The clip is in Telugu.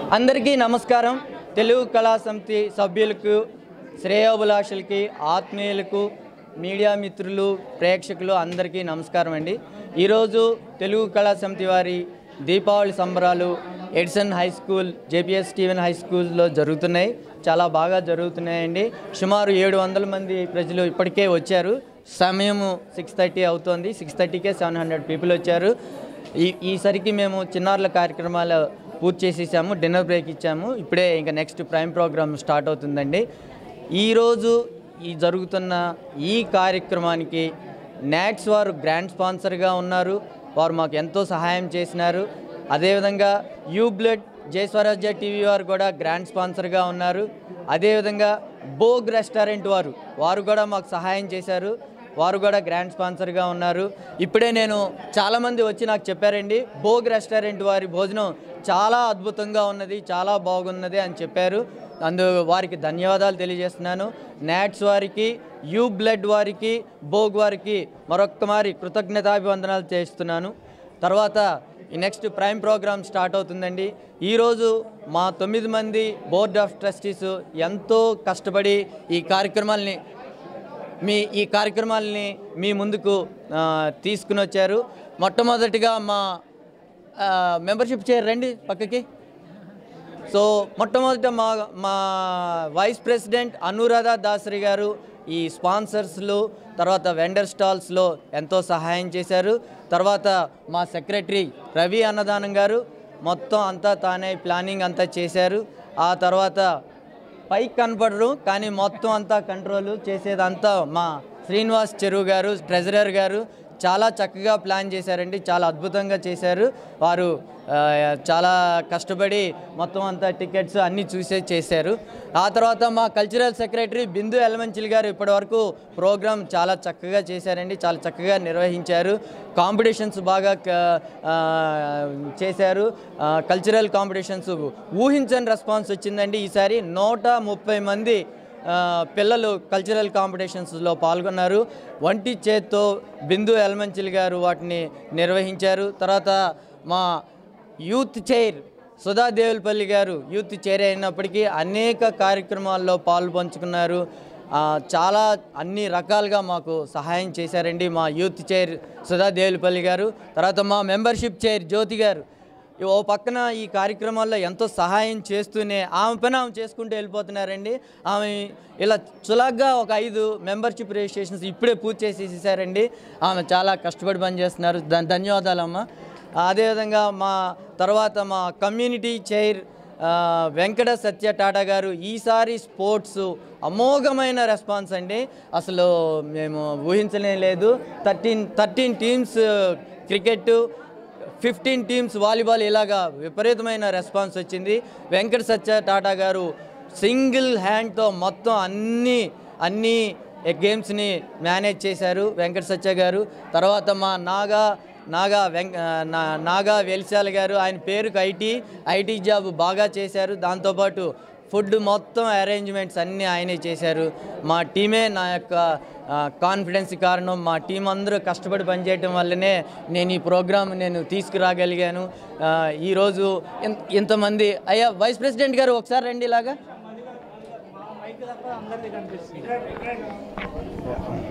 అందరికీ నమస్కారం తెలుగు కళా సమితి సభ్యులకు శ్రేయోభిలాషులకి ఆత్మీయులకు మీడియా మిత్రులు ప్రేక్షకులు అందరికీ నమస్కారం అండి ఈరోజు తెలుగు కళా సమితి వారి దీపావళి సంబరాలు Edison high school JPS Steven high స్కూల్లో జరుగుతున్నాయి చాలా బాగా జరుగుతున్నాయండి సుమారు ఏడు వందల మంది ప్రజలు ఇప్పటికే వచ్చారు సమయము సిక్స్ థర్టీ అవుతోంది సిక్స్ థర్టీకే సెవెన్ హండ్రెడ్ పీపుల్ వచ్చారు ఈ ఈసరికి మేము చిన్నారుల కార్యక్రమాలు పూర్తి చేసేసాము డిన్నర్ బ్రేక్ ఇచ్చాము ఇప్పుడే ఇంకా నెక్స్ట్ ప్రైమ్ ప్రోగ్రామ్ స్టార్ట్ అవుతుందండి ఈరోజు ఈ జరుగుతున్న ఈ కార్యక్రమానికి నాట్స్ వారు గ్రాండ్ స్పాన్సర్గా ఉన్నారు వారు మాకు ఎంతో సహాయం చేసినారు అదేవిధంగా యూ బ్లడ్ జై స్వరాజ్య టీవీ వారు కూడా గ్రాండ్ స్పాన్సర్గా ఉన్నారు అదేవిధంగా బోగ్ రెస్టారెంట్ వారు వారు కూడా మాకు సహాయం చేశారు వారు కూడా గ్రాండ్ స్పాన్సర్గా ఉన్నారు ఇప్పుడే నేను చాలామంది వచ్చి నాకు చెప్పారండి భోగ్ రెస్టారెంట్ వారి భోజనం చాలా అద్భుతంగా ఉన్నది చాలా బాగున్నది అని చెప్పారు అందు వారికి ధన్యవాదాలు తెలియజేస్తున్నాను నాట్స్ వారికి యూ బ్లడ్ వారికి భోగ్ వారికి మరొక్క మారి కృతజ్ఞతాభివందనాలు చేస్తున్నాను తర్వాత ఈ నెక్స్ట్ ప్రైమ్ ప్రోగ్రామ్ స్టార్ట్ అవుతుందండి ఈరోజు మా తొమ్మిది మంది బోర్డ్ ఆఫ్ ట్రస్టీస్ ఎంతో కష్టపడి ఈ కార్యక్రమాల్ని మీ ఈ కార్యక్రమాలని మీ ముందుకు ఆ, తీసుకుని వచ్చారు మొట్టమొదటిగా మా మెంబర్షిప్ చైర్ రండి పక్కకి సో మొట్టమొదట మా మా వైస్ ప్రెసిడెంట్ అనురాధ దాసరి గారు ఈ స్పాన్సర్స్లో తర్వాత వెండర్ స్టాల్స్లో ఎంతో సహాయం చేశారు తర్వాత మా సెక్రటరీ రవి అన్నదానం గారు మొత్తం అంతా తానే ప్లానింగ్ అంతా చేశారు ఆ తర్వాత పైకి కనపడరు కానీ మొత్తం అంతా కంట్రోల్ చేసేదంతా మా శ్రీనివాస్ చెరువు గారు ట్రెజరర్ గారు చాలా చక్కగా ప్లాన్ చేశారండి చాలా అద్భుతంగా చేశారు వారు ఆ, చాలా కష్టపడి మొత్తం అంతా టికెట్స్ అన్నీ చూసే చేశారు ఆ తర్వాత మా కల్చరల్ సెక్రటరీ బిందు ఎలమంచిల్ గారు ఇప్పటివరకు ప్రోగ్రామ్ చాలా చక్కగా చేశారండి చాలా చక్కగా నిర్వహించారు కాంపిటీషన్స్ బాగా క- ఆ, చేశారు ఆ, కల్చరల్ కాంపిటీషన్స్ ఊహించని రెస్పాన్స్ వచ్చిందండి ఈసారి నూట ముప్పై మంది ఆ, పిల్లలు కల్చరల్ కాంపిటీషన్స్లో పాల్గొన్నారు వంటి చేత్తో బిందు ఎల్మంచిల్ గారు వాటిని నిర్వహించారు తర్వాత మా యూత్ చైర్ సుధా దేవులపల్లి గారు యూత్ చైర్ అయినప్పటికీ అనేక కార్యక్రమాల్లో పాలు పంచుకున్నారు ఆ, చాలా అన్ని రకాలుగా మాకు సహాయం చేశారండి మా యూత్ చైర్ సుధా దేవులపల్లి గారు తర్వాత మా మెంబర్షిప్ చైర్ జ్యోతి గారు ఓ పక్కన ఈ కార్యక్రమాల్లో ఎంతో సహాయం చేస్తూనే ఆమె పని ఆమె చేసుకుంటూ వెళ్ళిపోతున్నారండి ఆమె ఇలా చులగ్గా ఒక ఐదు మెంబర్షిప్ రిజిస్ట్రేషన్స్ ఇప్పుడే పూర్తి చేసేసారండి ఆమె చాలా కష్టపడి పనిచేస్తున్నారు దాని ధన్యవాదాలమ్మా అదేవిధంగా మా తర్వాత మా కమ్యూనిటీ చైర్ ఆ, వెంకట సత్య టాటా గారు ఈసారి స్పోర్ట్స్ అమోఘమైన రెస్పాన్స్ అండి అసలు మేము ఊహించలే లేదు thirteen thirteen teams cricket fifteen teams volleyball ఇలాగా విపరీతమైన రెస్పాన్స్ వచ్చింది వెంకట సత్య టాటా గారు సింగిల్ హ్యాండ్తో మొత్తం అన్ని అన్ని గేమ్స్ని మేనేజ్ చేశారు వెంకట సత్య గారు తర్వాత మా నాగా నాగా వెంక నా- నాగా వెలిశాల గారు ఆయన పేరుకు ఐటీ ఐటీ జాబ్ బాగా చేశారు దాంతోపాటు ఫుడ్ మొత్తం అరేంజ్మెంట్స్ అన్నీ ఆయనే చేశారు మా టీమే నా యొక్క కాన్ఫిడెన్స్ కారణం మా టీం అందరూ కష్టపడి పనిచేయటం వల్లనే నేను ఈ ప్రోగ్రామ్ నేను తీసుకురాగలిగాను ఆ, ఈరోజు ఇన్- ఇంతమంది అయ్యా వైస్ ప్రెసిడెంట్ గారు ఒకసారి రండి ఇలాగా